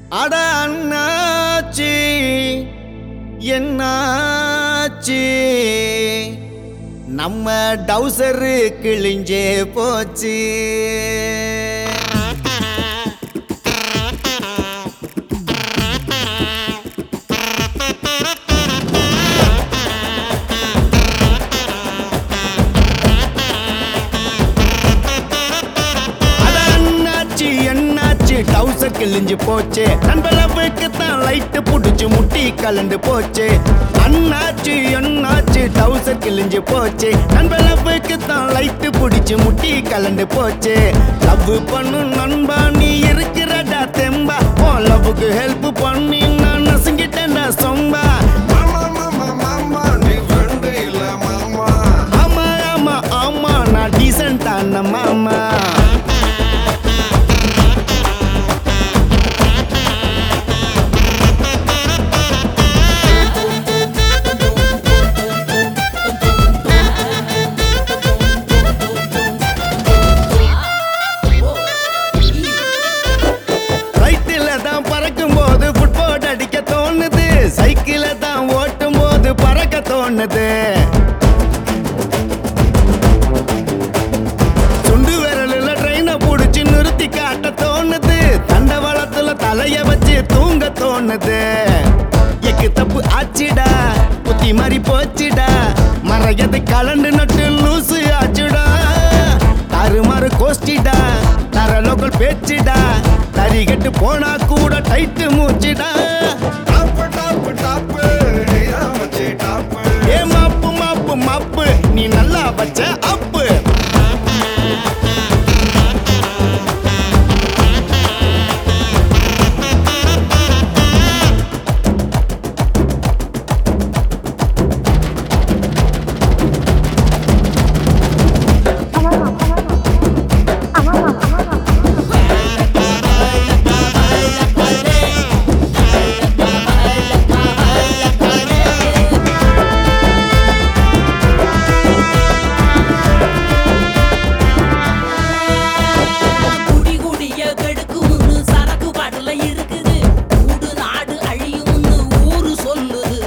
அட அண்ணாச்சி என்னாச்சி நம்ம டவுசரு கிழிஞ்சே போச்சு அட அண்ணாச்சி என்னாச்சு டவுசர் கிழிஞ்சு போச்சு நண்பளவுக்கு தான் லைட்டு புடிச்சு முட்டி கலந்து போச்சு அண்ணாச்சி என்னாச்சு டவுசர் கிழிஞ்சு போச்சு நண்பளவுக்கு தான் லைட்டு புடிச்சு முட்டி கலந்து போச்சு லவ் பண்ணு நண்பா நீ இருக்கிறடா தெம்பா ஓ லவ்வுக்கு ஹெல்ப் பண்ணி நான் நசுங்கிட்டேன்டா சொம்பா மாமா மாமா மாமா நீ ஃப்ரெண்டு இல்ல மாமா ஆமா ஆமா ஆமா நான் டீசென்டான மாமா ரைட்டில தான் பறக்கும் போது ஃபுட்போர்ட் அடிக்க தோணுது சைக்கிள தான் ஓட்டும் போது பறக்க தோணுது சுண்டு விரலுல ட்ரெயினை புடிச்சு நிறுத்தி காட்ட தோணுது தண்டவாளத்துல தலைய வச்சு தூங்க தோணுது எக்கு தப்பு ஆச்சுடா புத்தி மாதிரி போச்சுடா மறையது கலண்டு நட்டு லூசு ஆச்சுடா தாறுமாறு கோஷ்டிடா தர லோக்கல் பேச்சுடா தறி கட்டு போனா கூட டைட்டு மூச்சுடா டாப்பு டாப்பு டாப்பு நீதான் வச்சு டாப்பு ஏ மாப்பு மாப்பு மாப்பு நீ நல்லா வச்ச அப்பு குடி குடிய கெடுக்கும்னு சரக்கு பாட்டுல இருக்குது ஊடு நாடு அழியும்னு ஊரு சொல்லுது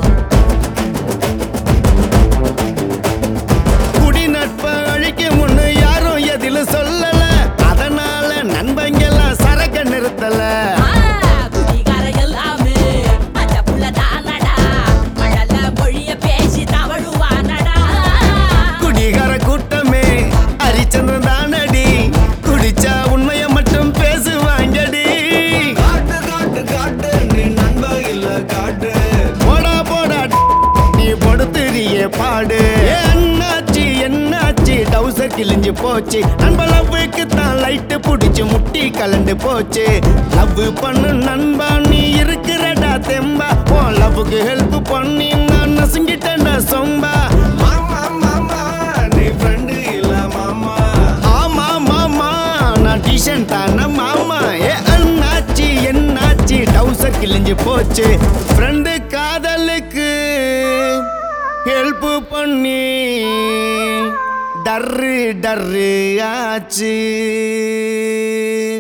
குடி நட்ப அழிக்க முன்னு யாரும் எதில சொல்லல அதனால நண்பங்கெல்லாம் சரக்க நிறுத்தல ஆ, குடிகார எல்லாமே பச்சை புள்ள தானடா மழல மொழிய பேசி தவழுவானடா குடிகார கூட்டமே ஹரிச்சந்திரன் தானடி குடிச்சா உண்மைய மட்டும் பேசுவாங்கடி காட்டு காட்டு காட்டு நீ நண்பா இல்ல காட்டு போடா போடா நீ படுத்துறியே பாடு ஏ அண்ணாச்சி என்னாச்சு டவுசர் கிழிஞ்சு போச்சு நண்ப லவ்வுக்கு தான் லைட்டு புடிச்சு முட்டி கலந்து போச்சு லவ் பண்ணு நண்பா நீ இருக்கிறடா தெம்பா ஓ லவ்வுக்கு ஹெல்ப் பண்ணி நான் நசுங்கிட்டேன்டா சொம்பா மாமா மாமா நீ ஃப்ரெண்டு இல்ல மாமா ஆமா மாமா நான் டிஷன் தான மாமா ஏ அண்ணாச்சி என்னாச்சி டவுசர் கிழிஞ்சு போச்சு ஃப்ரெண்டு காதலுக்கு ஹெல்ப் பண்ணி டர்ரு டர்ரு ஆச்சு